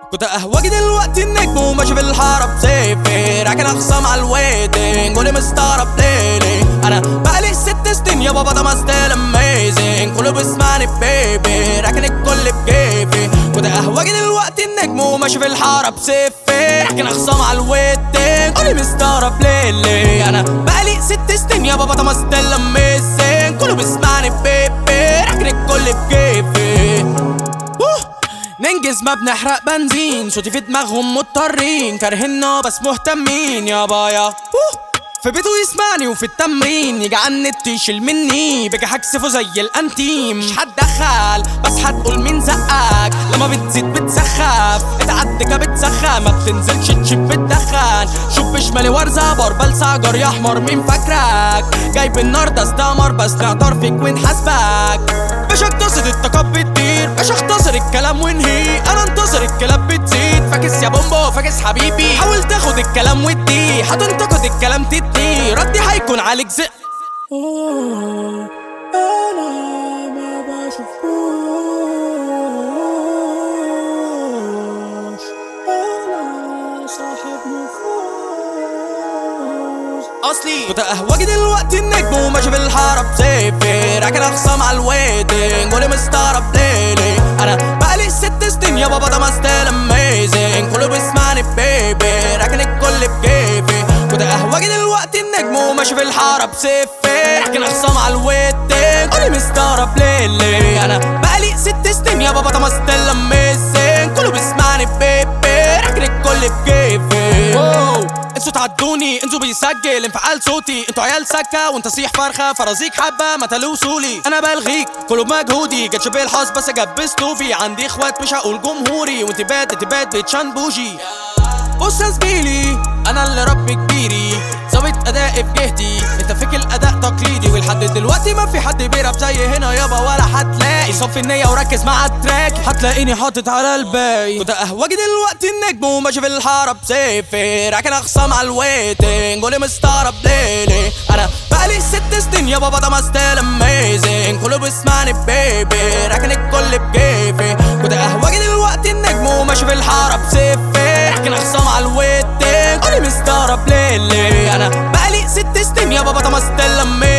كنت قهوجي دلوقتي النجم وماشي في الحارة بسيفي راكن اخصام على الويتنج قولي مستغرب ليلي انا بقالي ست سنين يا بابا ده ما ستيل اميزنج كله بيسمعني بيبي راكن الكل بكيفي كنت قهوجي دلوقتي النجم وماشي في الحارة بسيفي راكن اخصام على الويتنج قولي مستغرب ليلي انا بقالي ست سنين يا بابا ده ما ستيل اميزنج كله بيسمعني بيبي راكن الكل بكيفي أوه. ننجز ما بنحرق بنزين صوتي في دماغهم مضطرين كارهنا بس مهتمين يا بايا أوه. في بيته يسمعني وفي التمرين يجي على النت يشيل مني باجي هكسفه زي الانتيم مش هتدخل بس هتقول مين زقك لما بتزيد بتسخف اتعدك بتسخن ما بتنزلش تشيب بتدخن شوف شمالي ورزة بربل سعجر يا احمر مين فاكرك جايب النار ده استمر بس نعتر فيك ونحاسبك باش اقتصد الطاقات بتطير باش اختصر الكلام وانهي انا انتصر الكلاب بتزيد فاكس يا بومبو فاكس حبيبي حاول تاخد الكلام ودي هتنتقد الكلام تدي ردي هيكون عليك زق انا ما بشوفوش انا صاحب نفوس اصلي كنت قهوجي دلوقتي النجم وماشي في الحارة بسيفي راكن اخصام على الويتنج قولي مستغرب ليلي انا بقالي ست سنين يا بابا ده ما ستيل اميزنج كله بيسمعني بيبي راكن الكل بكيفي كنت قهوجي دلوقتي النجم وماشي في الحارة بسيفي راكن اخصام على الويتنج قولي مستغرب ليلي انا بقالي ست سنين يا بابا ده ما ستيل اميزنج كله بيسمعني بيبي راكن الكل بكيفي واو. انتوا تعدوني انتوا بيسجل انفعال صوتي انتوا عيال سكة وانت صيح فرخة فرازيك حبة ما تلوصولي انا بلغيك كله بمجهودي جاتش بالحظ بس جبست في عندي اخوات مش هقول جمهوري وانت بات انت بات بتشان بوجي بص يا زميلي انا اللي ربي كبيري ظابط ادائي في جهتي انت فيك الاداء تقليدي ولحد دلوقتي ما في حد بيراب زي هنا يابا ولا هتلاقي صفي النية وركز مع التراك هتلاقيني حاطط على الباقي كنت قهوجي دلوقتي النجم وماشي في الحارة بسيفي راكن اخصام على الويتنج قولي مستغرب ليلي انا بقالي ست سنين يا بابا ده ما ستيل اميزنج كله بيسمعني بيبي راكن الكل بكيفي كنت قهوجي دلوقتي النجم وماشي في الحارة بسيفي راكن اخصام على الويتنج قولي مستغرب ليلي انا بقالي ست سنين يا بابا ده ما ستيل اميزنج